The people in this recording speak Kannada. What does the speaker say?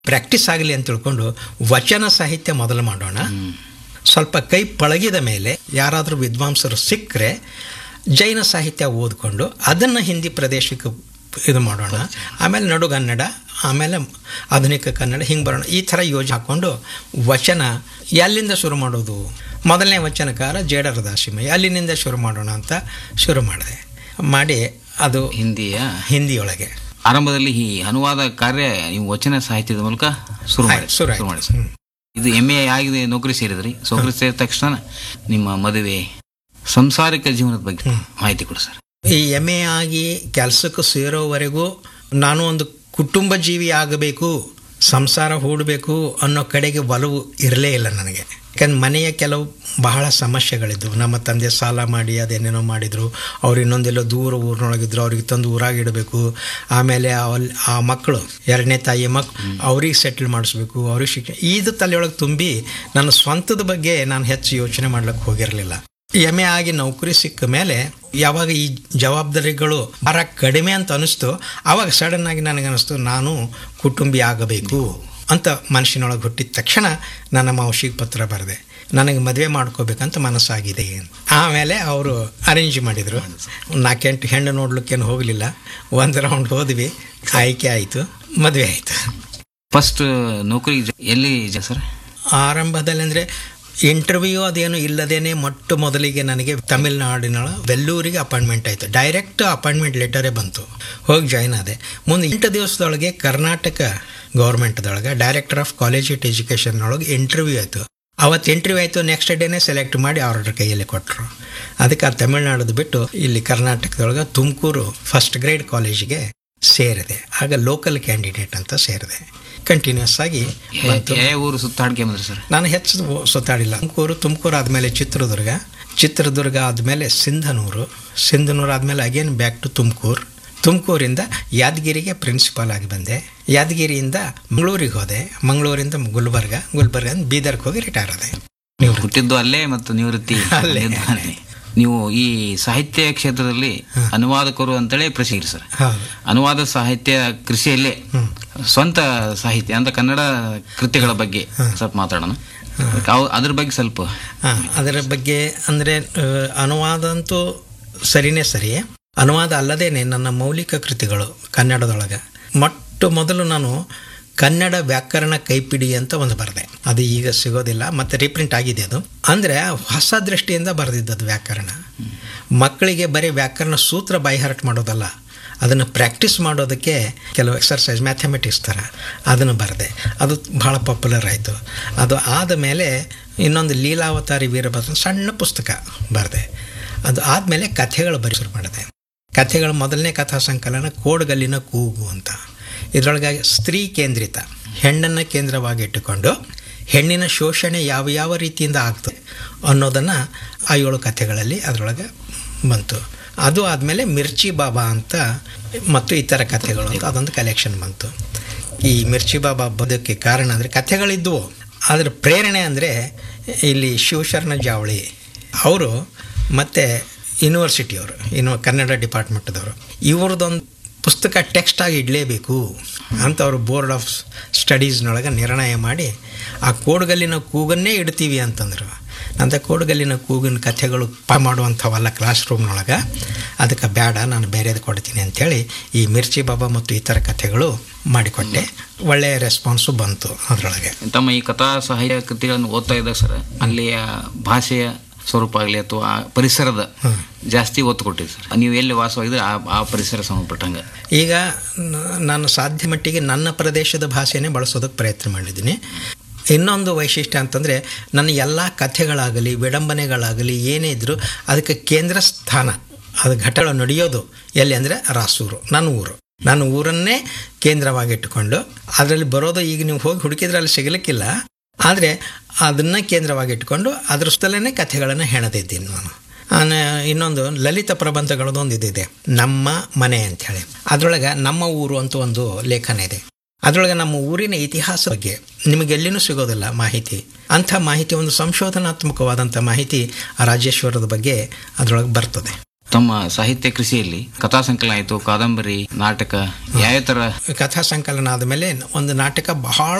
ಪ್ರಾಕ್ಟೀಸ್ ಆಗಲಿ ಅಂತ ತಿಳ್ಕೊಂಡು ವಚನ ಸಾಹಿತ್ಯ ಮೊದಲು ಮಾಡೋಣ ಸ್ವಲ್ಪ ಕೈ ಪಳಗಿದ ಮೇಲೆ ಯಾರಾದರೂ ವಿದ್ವಾಂಸರು ಸಿಕ್ಕರೆ ಜೈನ ಸಾಹಿತ್ಯ ಓದ್ಕೊಂಡು ಅದನ್ನು ಹಿಂದಿ ಪ್ರದೇಶಕ್ಕೆ ಇದು ಮಾಡೋಣ ಆಮೇಲೆ ನಡುಗನ್ನಡ ಆಮೇಲೆ ಆಧುನಿಕ ಕನ್ನಡ ಹಿಂಗೆ ಬರೋಣ ಈ ಥರ ಯೋಜನೆ ಹಾಕ್ಕೊಂಡು ವಚನ ಎಲ್ಲಿಂದ ಶುರು ಮಾಡೋದು ಮೊದಲನೇ ವಚನಕಾರ ಜೇಡರ ದಾಸಿಮಯ್ಯ ಅಲ್ಲಿನಿಂದ ಶುರು ಮಾಡೋಣ ಅಂತ ಶುರು ಮಾಡಿದೆ ಮಾಡಿ ಅದು ಹಿಂದಿಯ ಹಿಂದಿಯೊಳಗೆ ಆರಂಭದಲ್ಲಿ ಈ ಅನುವಾದ ಕಾರ್ಯ ನೀವು ವಚನ ಸಾಹಿತ್ಯದ ಮೂಲಕ ಶುರು ಮಾಡಿ ಆಯ್ತು, ಶುರು ಆಯ್ತು. ಮಾಡಿ ಸರ್. ಇದು ಎಮ್ ಎ ಆಗಿದೆ ನೌಕರಿ ಸೇರಿದ್ರಿ ನೌಕರಿ ಸೇರಿದ ತಕ್ಷಣ ನಿಮ್ಮ ಮದುವೆ ಸಂಸಾರಿಕ ಜೀವನದ ಬಗ್ಗೆ ಮಾಹಿತಿ ಕೊಡಿ ಸರ್ ಈ ಎಮ್ ಎ ಆಗಿ ಕೆಲಸಕ್ಕೆ ಸೇರೋವರೆಗೂ ನಾನು ಒಂದು ಕುಟುಂಬ ಜೀವಿ ಆಗಬೇಕು ಸಂಸಾರ ಹೂಡಬೇಕು ಅನ್ನೋ ಕಡೆಗೆ ಒಲವು ಇರಲೇ ಇಲ್ಲ ನನಗೆ ಯಾಕಂದ್ರೆ ಮನೆಯ ಕೆಲವು ಬಹಳ ಸಮಸ್ಯೆಗಳಿದ್ದವು ನಮ್ಮ ತಂದೆ ಸಾಲ ಮಾಡಿ ಅದೇನೇನೋ ಮಾಡಿದರು ಅವ್ರು ಇನ್ನೊಂದೆಲ್ಲೋ ದೂರ ಊರಿನೊಳಗಿದ್ರು ಅವ್ರಿಗೆ ತಂದು ಊರಾಗ ಇಡಬೇಕು ಆಮೇಲೆ ಅಲ್ಲಿ ಆ ಮಕ್ಕಳು ಎರಡನೇ ತಾಯಿ ಮಕ್ ಅವ್ರಿಗೆ ಸೆಟ್ಲ್ ಮಾಡಿಸ್ಬೇಕು ಅವ್ರಿಗೆ ಶಿಕ್ಷಣ ಇದು ತಲೆಯೊಳಗೆ ತುಂಬಿ ನನ್ನ ಸ್ವಂತದ ಬಗ್ಗೆ ನಾನು ಹೆಚ್ಚು ಯೋಚನೆ ಮಾಡ್ಲಿಕ್ಕೆ ಹೋಗಿರಲಿಲ್ಲ ಎಮ್ ಎ ಆಗಿ ನೌಕರಿ ಸಿಕ್ಕ ಮೇಲೆ ಯಾವಾಗ ಈ ಜವಾಬ್ದಾರಿಗಳು ಭಾರ ಕಡಿಮೆ ಅಂತ ಅನಿಸ್ತು ಆವಾಗ ಸಡನ್ ಆಗಿ ನನಗೆ ಅನಿಸ್ತು ನಾನು ಕುಟುಂಬಿ ಆಗಬೇಕು ಅಂತ ಮನಸ್ಸಿನೊಳಗೆ ಹುಟ್ಟಿದ ತಕ್ಷಣ ನನ್ನ ಮಾವಶಿಗೆ ಪತ್ರ ಬರೆದೆ ನನಗೆ ಮದುವೆ ಮಾಡ್ಕೋಬೇಕಂತ ಮನಸ್ಸಾಗಿದೆ ಆಮೇಲೆ ಅವರು ಅರೇಂಜ್ ಮಾಡಿದರು ನಾಲ್ಕೆಂಟು ಹೆಣ್ಣು ನೋಡ್ಲಿಕ್ಕೇನು ಹೋಗಲಿಲ್ಲ ಒಂದು ರೌಂಡ್ ಹೋದ್ವಿ ಆಯ್ಕೆ ಆಯಿತು ಮದುವೆ ಆಯಿತು ಫಸ್ಟ್ ನೌಕರಿ ಜ- ಎಲ್ಲಿ ಜ- ಸರ್ ಆರಂಭದಲ್ಲಿ ಅಂದರೆ ಇಂಟರ್ವ್ಯೂ ಅದೇನು ಇಲ್ಲದೇನೆ ಮೊಟ್ಟ ಮೊದಲಿಗೆ ನನಗೆ ತಮಿಳುನಾಡಿನ ವೆಲ್ಲೂರಿಗೆ ಅಪಾಯಿಂಟ್ಮೆಂಟ್ ಆಯಿತು ಡೈರೆಕ್ಟ್ ಅಪಾಯಿಂಟ್ಮೆಂಟ್ ಲೆಟರೇ ಬಂತು ಹೋಗಿ ಜಾಯ್ನ್ ಆದೆ ಮುಂದೆ ಎಂಟು ದಿವಸದೊಳಗೆ ಕರ್ನಾಟಕ ಗೌರ್ಮೆಂಟ್ದೊಳಗೆ ಡೈರೆಕ್ಟರ್ ಆಫ್ ಕಾಲೇಜ್ ಎಜುಕೇಷನ್ ಒಳಗೆ ಇಂಟರ್ವ್ಯೂ ಆಯಿತು ಅವತ್ತು ಇಂಟರ್ವ್ಯೂ ಆಯಿತು ನೆಕ್ಸ್ಟ್ ಡೇನೇ ಸೆಲೆಕ್ಟ್ ಮಾಡಿ ಅವ್ರ ಕೈಯಲ್ಲಿ ಕೊಟ್ಟರು ಅದಕ್ಕೆ ಆ ತಮಿಳ್ನಾಡದು ಬಿಟ್ಟು ಇಲ್ಲಿ ಕರ್ನಾಟಕದೊಳಗೆ ತುಮಕೂರು ಫಸ್ಟ್ ಗ್ರೇಡ್ ಕಾಲೇಜಿಗೆ ಸೇರಿದೆ ಆಗ ಲೋಕಲ್ ಕ್ಯಾಂಡಿಡೇಟ್ ಅಂತ ಸೇರಿದೆ ಕಂಟಿನ್ಯೂಸ್ ಆಗಿ ಬಂತು ಯಾವ ಊರು ಸುತ್ತಾಡ್ಕೆ ಬಂದ್ರಿ ಸರ್ ನಾನು ಹೆಚ್ಚು ಸುತ್ತಾಡಿಲ್ಲ ತುಮಕೂರು ತುಮಕೂರು ಆದಮೇಲೆ ಚಿತ್ರದುರ್ಗ ಚಿತ್ರದುರ್ಗ ಆದಮೇಲೆ ಸಿಂಧನೂರು ಸಿಂಧನೂರು ಆದಮೇಲೆ ಅಗೇನ್ ಬ್ಯಾಕ್ ಟು ತುಮಕೂರು ತುಮಕೂರಿಂದ ಯಾದಗಿರಿಗೆ ಪ್ರಿನ್ಸಿಪಾಲ್ ಆಗಿ ಬಂದೆ ಯಾದಗಿರಿಯಿಂದ ಮಂಗಳೂರಿಗೆ ಹೋದೆ ಮಂಗಳೂರಿಂದ ಗುಲ್ಬರ್ಗ ಗುಲ್ಬರ್ಗ ಬೀದರ್ಗೆ ಹೋಗಿ ರಿಟೈರ್ ಆದೆ ನೀವು ಹುಟ್ಟಿದ್ದು ಅಲ್ಲೇ ಮತ್ತು ನಿವೃತ್ತಿ ಅಲ್ಲೇ. ಅಲ್ಲೇ. ನೀವು ಈ ಸಾಹಿತ್ಯ ಕ್ಷೇತ್ರದಲ್ಲಿ ಅನುವಾದಕರು ಅಂತೇಳಿ ಪ್ರಸಿದ್ಧಿ ಸರ್ ಹೌದು ಅನುವಾದ ಸಾಹಿತ್ಯ ಕೃಷಿಯಲ್ಲೇ ಸ್ವಂತ ಸಾಹಿತ್ಯ ಅಂತ ಕನ್ನಡ ಕೃತಿಗಳ ಬಗ್ಗೆ ಸ್ವಲ್ಪ ಮಾತಾಡೋಣ ಅದಕ್ಕೆ ಅವ್- ಅದ್ರ ಬಗ್ಗೆ ಸ್ವಲ್ಪ ಹಾಂ ಅದರ ಬಗ್ಗೆ ಅಂದರೆ ಅನುವಾದ ಅಂತೂ ಸರಿನೇ ಸರಿ ಅನುವಾದ ಅಲ್ಲದೇನೆ ನನ್ನ ಮೌಲಿಕ ಕೃತಿಗಳು ಕನ್ನಡದೊಳಗೆ ಮೊಟ್ಟ ಮೊದಲು ನಾನು ಕನ್ನಡ ವ್ಯಾಕರಣ ಕೈಪಿಡಿ ಅಂತ ಒಂದು ಬರೆದೆ ಅದು ಈಗ ಸಿಗೋದಿಲ್ಲ ಮತ್ತು ರೀಪ್ರಿಂಟ್ ಆಗಿದೆ ಅದು ಅಂದರೆ ಹೊಸ ದೃಷ್ಟಿಯಿಂದ ಬರೆದಿದ್ದದು ವ್ಯಾಕರಣ ಮಕ್ಕಳಿಗೆ ಬರೀ ವ್ಯಾಕರಣ ಸೂತ್ರ ಬೈಹಾರ್ಟ್ ಮಾಡೋದಲ್ಲ ಅದನ್ನು ಪ್ರಾಕ್ಟೀಸ್ ಮಾಡೋದಕ್ಕೆ ಕೆಲವು ಎಕ್ಸರ್ಸೈಸ್ ಮ್ಯಾಥಮೆಟಿಕ್ಸ್ ಥರ ಅದನ್ನು ಬರೆದೆ ಅದು ಭಾಳ ಪಾಪ್ಯುಲರ್ ಆಯಿತು ಅದು ಆದ ಮೇಲೆ ಇನ್ನೊಂದು ಲೀಲಾವತಾರಿ ವೀರಭದ್ರ ಸಣ್ಣ ಪುಸ್ತಕ ಬರೆದೆ ಅದು ಆದಮೇಲೆ ಕಥೆಗಳು ಬರೀ ಶುರು ಮಾಡಿದೆ ಕಥೆಗಳ ಮೊದಲನೇ ಕಥಾ ಸಂಕಲನ ಕೋಡ್ಗಲ್ಲಿನ ಕೂಗು ಅಂತ ಇದರೊಳಗೆ ಸ್ತ್ರೀ ಕೇಂದ್ರಿತ ಹೆಣ್ಣನ್ನು ಕೇಂದ್ರವಾಗಿ ಇಟ್ಟುಕೊಂಡು ಹೆಣ್ಣಿನ ಶೋಷಣೆ ಯಾವ ಯಾವ ರೀತಿಯಿಂದ ಆಗ್ತದೆ ಅನ್ನೋದನ್ನು ಆ ಏಳು ಕಥೆಗಳಲ್ಲಿ ಅದರೊಳಗೆ ಬಂತು ಅದು ಆದಮೇಲೆ ಮಿರ್ಚಿ ಬಾಬಾ ಅಂತ ಮತ್ತು ಇತರ ಕಥೆಗಳು ಅಂತ ಅದೊಂದು ಕಲೆಕ್ಷನ್ ಬಂತು ಈ ಮಿರ್ಚಿ ಬಾಬಾ ಬದುಕಕ್ಕೆ ಕಾರಣ ಅಂದರೆ ಕಥೆಗಳಿದ್ದವು ಅದರ ಪ್ರೇರಣೆ ಅಂದರೆ ಇಲ್ಲಿ ಶಿವಶರಣ ಜಾವಳಿ ಅವರು ಮತ್ತು ಯೂನಿವರ್ಸಿಟಿಯವರು ಇನ್ನು ಕನ್ನಡ ಡಿಪಾರ್ಟ್ಮೆಂಟ್ದವರು ಇವ್ರದ್ದೊಂದು ಪುಸ್ತಕ ಟೆಕ್ಸ್ಟ್ ಆಗಿ ಇಡಲೇಬೇಕು ಅಂತ ಅವರು ಬೋರ್ಡ್ ಆಫ್ ಸ್ಟಡೀಸ್ನೊಳಗೆ ನಿರ್ಣಯ ಮಾಡಿ ಆ ಕೋಡ್ಗಲ್ಲಿನ ಕೂಗನ್ನೇ ಇಡ್ತೀವಿ ಅಂತಂದರು ಅಂತ ಕೋಡ್ಗಲ್ಲಿನ ಕೂಗಿನ ಕಥೆಗಳು ಪ ಮಾಡುವಂಥವಲ್ಲ ಕ್ಲಾಸ್ ರೂಮ್ನೊಳಗೆ ಅದಕ್ಕೆ ಬೇಡ ನಾನು ಬೇರೆದು ಕೊಡ್ತೀನಿ ಅಂಥೇಳಿ ಈ ಮಿರ್ಚಿ ಬಾಬಾ ಮತ್ತು ಇತರ ಕಥೆಗಳು ಮಾಡಿಕೊಟ್ಟೆ ಒಳ್ಳೆಯ ರೆಸ್ಪಾನ್ಸು ಬಂತು ಅದರೊಳಗೆ ತಮ್ಮ ಈ ಕಥಾ ಸಾಹಿತ್ಯ ಕೃತಿಗಳನ್ನು ಓದ್ತಾ ಇದ್ದಾಗ ಸರ್ ಅಲ್ಲಿಯ ಭಾಷೆಯ ಸ್ವರೂಪ ಆಗಲಿ ಅಥವಾ ಆ ಪರಿಸರದ ಜಾಸ್ತಿ ಒತ್ತು ಕೊಟ್ಟಿದೆ ಸರ್ ನೀವು ಎಲ್ಲಿ ವಾಸವಾಗಿದ್ರೆ ಆ ಆ ಪರಿಸರ ಸಂಬಂಧಪಟ್ಟಂಗೆ ಈಗ ನ- ನಾನು ಸಾಧ್ಯ ಮಟ್ಟಿಗೆ ನನ್ನ ಪ್ರದೇಶದ ಭಾಷೆನೇ ಬಳಸೋದಕ್ಕೆ ಪ್ರಯತ್ನ ಮಾಡಿದ್ದೀನಿ ಇನ್ನೊಂದು ವೈಶಿಷ್ಟ್ಯ ಅಂತಂದರೆ ನನ್ನ ಎಲ್ಲ ಕಥೆಗಳಾಗಲಿ ವಿಡಂಬನೆಗಳಾಗಲಿ ಏನೇ ಇದ್ದರೂ ಅದಕ್ಕೆ ಕೇಂದ್ರ ಸ್ಥಾನ ಅದು ಘಟಗಳು ನಡೆಯೋದು ಎಲ್ಲಿ ಅಂದರೆ ರಾಸೂರು ನನ್ನ ಊರು ನನ್ನ ಊರನ್ನೇ ಕೇಂದ್ರವಾಗಿಟ್ಟುಕೊಂಡು ಅದರಲ್ಲಿ ಬರೋದು ಈಗ ನೀವು ಹೋಗಿ ಹುಡುಕಿದ್ರೆ ಅಲ್ಲಿ ಸಿಗಲಿಕ್ಕಿಲ್ಲ ಆದರೆ ಅದನ್ನು ಕೇಂದ್ರವಾಗಿಟ್ಟುಕೊಂಡು ಅದ್ರ ಸುತ್ತಲೇ ಕಥೆಗಳನ್ನು ಹೆಣೆದಿದ್ದೀನಿ ನಾನು ಆನ ಇನ್ನೊಂದು ಲಲಿತ ಪ್ರಬಂಧಗಳದೊಂದು ಇದಿದೆ ನಮ್ಮ ಮನೆ ಅಂಥೇಳಿ ಅದರೊಳಗೆ ನಮ್ಮ ಊರು ಅಂತ ಒಂದು ಲೇಖನ ಇದೆ ಅದರೊಳಗೆ ನಮ್ಮ ಊರಿನ ಇತಿಹಾಸ ಬಗ್ಗೆ ನಿಮಗೆ ಎಲ್ಲಿನೂ ಸಿಗೋದಿಲ್ಲ ಮಾಹಿತಿ ಅಂಥ ಮಾಹಿತಿ ಒಂದು ಸಂಶೋಧನಾತ್ಮಕವಾದಂಥ ಮಾಹಿತಿ ಆ ರಾಜೇಶ್ವರದ ಬಗ್ಗೆ ಅದರೊಳಗೆ ಬರ್ತದೆ ತಮ್ಮ ಸಾಹಿತ್ಯ ಕೃಷಿಯಲ್ಲಿ ಕಥಾ ಸಂಕಲನ ಆಯಿತು ಕಾದಂಬರಿ ನಾಟಕ ಯಾವ ಥರ ಕಥಾ ಸಂಕಲನ ಆದಮೇಲೆ ಒಂದು ನಾಟಕ ಬಹಳ